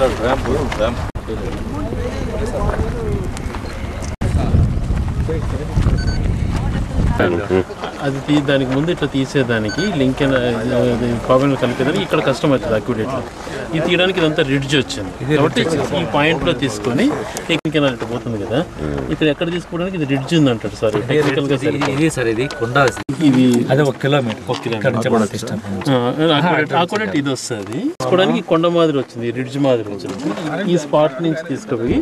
అది తీ దానికి ముందు ఇట్లా తీసేదానికి లింక్ ప్రాబ్లం కలిపేదానికి ఇక్కడ కష్టం అవుతుంది అక్యుడేట్లో ఇది తీయడానికి ఇదంతా రిడ్జ్ వచ్చింది కాబట్టి ఈ పాయింట్లో తీసుకొని టెక్నికల్ అంటే పోతుంది కదా ఇక్కడ ఎక్కడ తీసుకోవడానికి ఇది రిడ్జ్ ఉంది అంటాడు సార్ టెక్నికల్ గా సరే. ఇది సార్ ఇది కొండ ఇది అదే ఒక కిలోమీటర్ ఒక కిలోమీటర్ అక్యుడేట్ ఇది వస్తుంది తీసుకోవడానికి కొండ మాదిరి వచ్చింది రిడ్జ్ మాదిరి వచ్చింది ఈ స్పాట్ నుంచి తీసుకుపోయి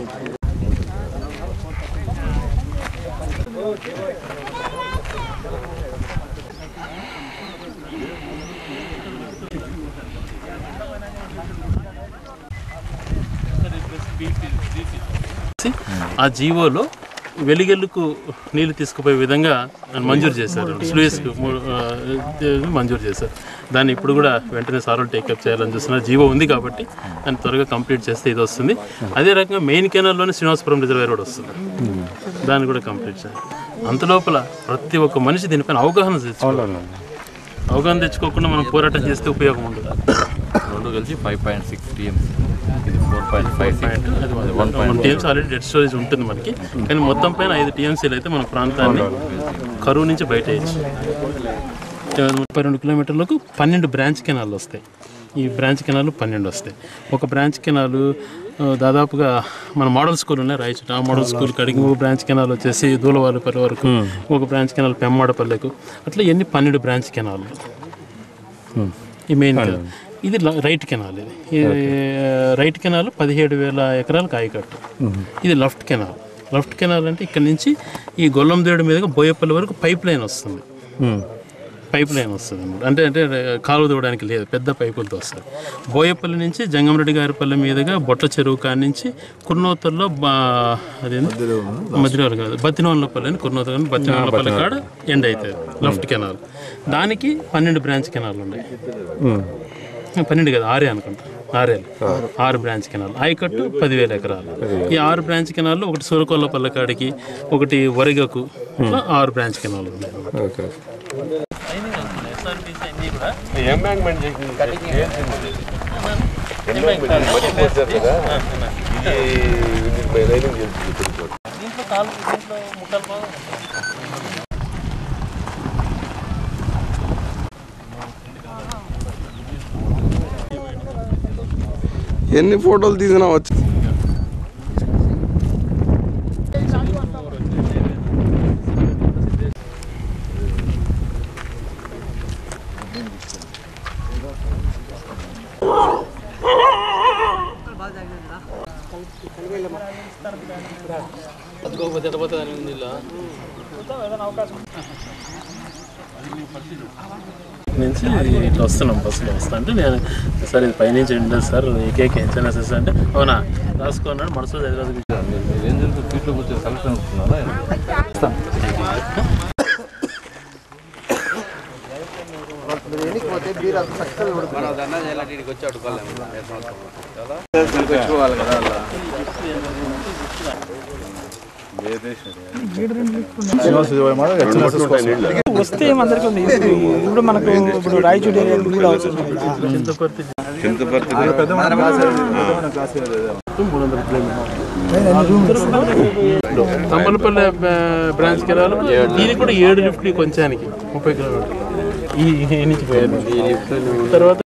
ఆ జీవోలో వెలిగెల్లుకు నీళ్లు తీసుకుపోయే విధంగా ఆయన మంజూరు చేశారు స్లూయిస్కి మంజూరు చేశారు దాన్ని ఇప్పుడు కూడా వెంటనే సార్లు టేకప్ చేయాలని చూస్తున్నారు జీవో ఉంది కాబట్టి దాన్ని త్వరగా కంప్లీట్ చేస్తే ఇది వస్తుంది అదే రకంగా మెయిన్ కెనాల్లోనే శ్రీనివాసపురం రిజర్వేర్ కూడా వస్తుంది దాన్ని కూడా కంప్లీట్ చేయాలి అంత లోపల ప్రతి ఒక్క మనిషి దీనిపైన అవగాహన తెచ్చుకోవాలి అవగాహన తెచ్చుకోకుండా మనం పోరాటం చేస్తే ఉపయోగం ఉండదు రెండు కలిసి ఫైవ్ పాయింట్ సిక్స్ టీఎంసీ ఇది four point five six one TMC already dead storage ఉంటుంది మనకి కానీ మొత్తం పైన ఐదు టీఎంసీలు అయితే మన ప్రాంతాన్ని కరువు నుంచి బయట వేయచ్చు ముప్పై రెండు కిలోమీటర్లకు పన్నెండు బ్రాంచ్ కెనాలు వస్తాయి ఈ బ్రాంచ్ కెనాలు పన్నెండు వస్తాయి ఒక బ్రాంచ్ కెనాలు ఆ, దాదాపుగా మన మోడల్ స్కూల్ ఉన్నాయి రాయచోట ఆ మోడల్ స్కూల్ కడిగి ఒక బ్రాంచ్ కెనాల్ వచ్చేసి దూలవారిపల్లి వరకు ఒక బ్రాంచ్ కెనాల్ పెమ్మాడపల్లెకు అట్లా ఎన్ని పన్నెండు బ్రాంచ్ కెనాలు ఈ మెయిన్ కెనాల్ ఇది ల- రైట్ కెనాల్ ఇది ఈ రైట్ కెనాల్ పదిహేడు వేల ఎకరాలకు ఆయకట్టు ఇది లెఫ్ట్ కెనాల్ లెఫ్ట్ కెనాల్ అంటే ఇక్కడ నుంచి ఈ గొల్లం దేడు మీదుగా బోయపల్లి వరకు పైప్ లైన్ వస్తుంది పైప్ లైన్ వస్తుంది అన్నమాట అంటే అంటే కాలువ దూవడానికి లేదు పెద్ద పైపులతో వస్తుంది బోయపల్లి నుంచి జంగమరెడ్డి గారిపల్లి మీదుగా బొట్ట చెరువు కాడి నుంచి కుర్నోతల్లో బా అదేంటి మధ్యలో కాదు బత్తినోళ్ళపల్లి అని కుర్నోతల్ అని బత్తినోళ్ళపల్లి కాడ ఎండ్ అవుతుంది లెఫ్ట్ కెనాల్ దానికి పన్నెండు బ్రాంచ్ కెనాల్ ఉన్నాయి పన్నెండు కదా ఆరే అనుకుంటా ఆరేలు ఆరు బ్రాంచ్ కెనాల్ ఆయకట్టు పదివేల ఎకరాలు ఈ ఆరు బ్రాంచ్ కెనాల్లో ఒకటి సూరకొల్లపల్లి కాడికి ఒకటి వరిగకు ఇట్లా ఆరు బ్రాంచ్ కెనాల్ ఉన్నాయి ఎన్ని ఫోటోలు తీసినా వచ్చి నుంచి ఇట్లా వస్తున్నాం బస్సులో వస్తా అంటే నేను సార్ ఇది పైనుంచి ఉండదు సార్ ఏకేక ఎంచైనా సార్ అంటే అవునా రాసుకున్నాడు మనసులో హైదరాబాద్ మీరు ఏం జరుగుతుంది సీట్లో కూర్చొని సెలక్షన్ అవుతున్నారా వస్తే ఏమందరికీ ఉంది ఇప్పుడు ఇప్పుడు మనకు ఇప్పుడు రాయచూడి ఏరియా కూడా అవుతుంది కదా. చింతపర్తి చింతపర్తి మూడు వందల కిలోమీటర్లు తంబలపల్లి బ్రాంచ్ కెనాల్ దీనికి కూడా ఏడు లిఫ్ట్లు కొంచానికి ముప్పై కిలోమీటర్లు ఈ ఈ నుంచి పోయేది తర్వాత